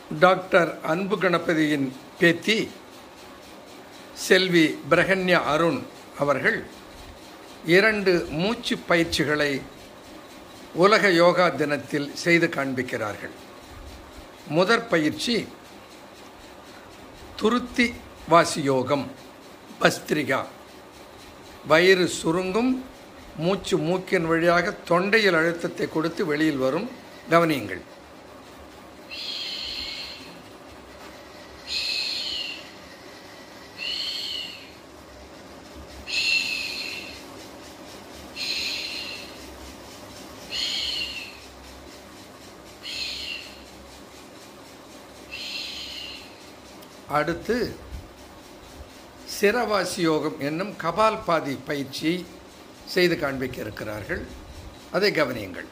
doctor அன்பு கணபதியின் பேத்தி செல்வி பிரகன்யா அருண் அவர்கள் இரண்டு மூச்சு பயிற்சிகளை உலக யோகா தினத்தில் செய்து காண்பிக்கிறார்கள் முதற் பயிற்சி துருத்தி வாசி யோகம் பஸ்திரிகா வயிறு சுருங்கும் மூச்சு மூக்கின் வழியாக தொண்டையில் அழுத்தத்தை கொடுத்து வெளியில் வரும் கவனியுங்கள் அடுத்து சிரவாசி யோகம் என்னும் கபால் பாதி பயிற்சியை செய்து காண்பிக்க இருக்கிறார்கள் அதை கவனியுங்கள்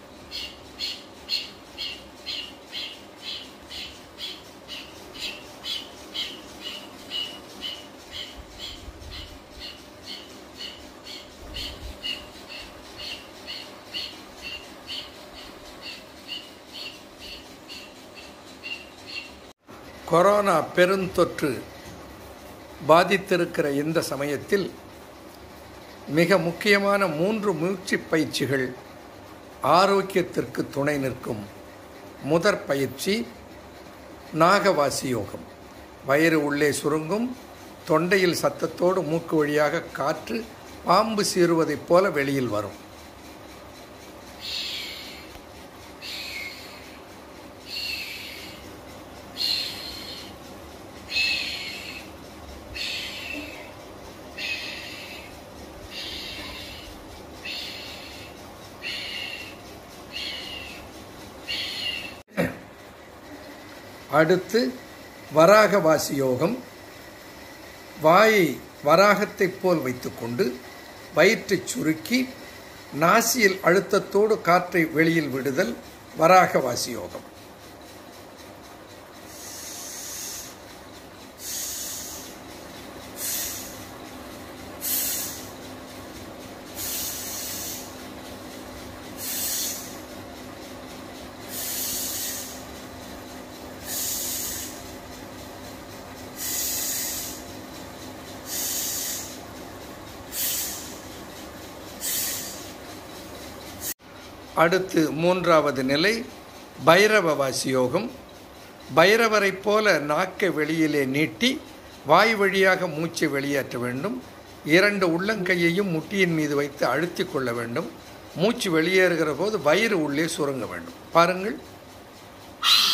கொரோனா பெருந்தொற்று பாதித்திருக்கிற இந்த சமயத்தில் மிக முக்கியமான மூன்று மூச்சு பயிற்சிகள் ஆரோக்கியத்திற்கு துணை நிற்கும் முதற் பயிற்சி நாகவாசி யோகம் வயிறு உள்ளே சுருங்கும் தொண்டையில் சத்தத்தோடு மூக்கு வழியாக காற்று பாம்பு சீறுவதைப் போல வெளியில் வரும் அடுத்து வராகவாசி யோகம் வாயை வராகத்தைப் போல் வைத்துக்கொண்டு வயிற்றைச் சுருக்கி நாசியில் அழுத்தத்தோடு காற்றை வெளியில் விடுதல் வராகவாசி யோகம் அடுத்து மூன்றாவது நிலை பைரவவாசி யோகம் பைரவரைப் போல நாக்கை வெளியிலே நீட்டி வாய் வழியாக மூச்சை வெளியேற்ற வேண்டும் இரண்டு உள்ளங்கையையும் முட்டியின் மீது வைத்து அழுத்தி கொள்ள வேண்டும் மூச்சு வெளியேறுகிற போது வயிறு உள்ளே சுருங்க வேண்டும் பாருங்கள்